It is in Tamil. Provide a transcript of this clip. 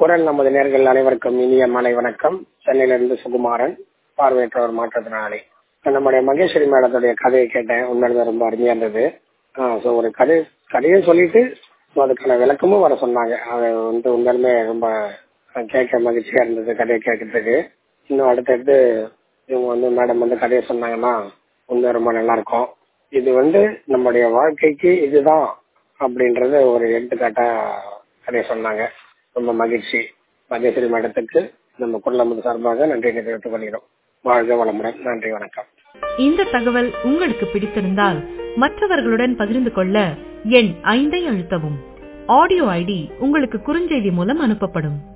குரல் நமது நேர்கள் அனைவருக்கும் இனிய மாலை வணக்கம் சென்னையிலிருந்து சுகுமாரன் பார்வையற்றவர் மாற்றத்தினாலே நம்முடைய மகேஸ்வரி மேடத்துடைய கதையை கேட்டேன் உண்மையிலே ரொம்ப அருமையா இருந்தது ஸோ ஒரு கதை கதையை சொல்லிட்டு so அதுக்கான விளக்கமும் வர சொன்னாங்க அது வந்து உண்மையிலுமே ரொம்ப கேட்க மகிழ்ச்சியா இருந்தது கதையை கேட்கறதுக்கு இன்னும் அடுத்தடுத்து இவங்க வந்து மேடம் வந்து கதையை சொன்னாங்கன்னா உண்மை ரொம்ப நல்லா இருக்கும் இது வந்து நம்முடைய வாழ்க்கைக்கு இதுதான் அப்படின்றது ஒரு எடுத்துக்காட்டா கதையை சொன்னாங்க ரொம்ப மகிழ்ச்சி மகேஸ்வரி மேடத்துக்கு நம்ம குரலமது சார்பாக நன்றி தெரிவித்துக் கொள்கிறோம் வாழ்க வளமுடன் நன்றி வணக்கம் இந்த தகவல் உங்களுக்கு பிடித்திருந்தால் மற்றவர்களுடன் பகிர்ந்து கொள்ள எண் ஐந்தை அழுத்தவும் ஆடியோ ஐடி உங்களுக்கு குறுஞ்செய்தி மூலம் அனுப்பப்படும்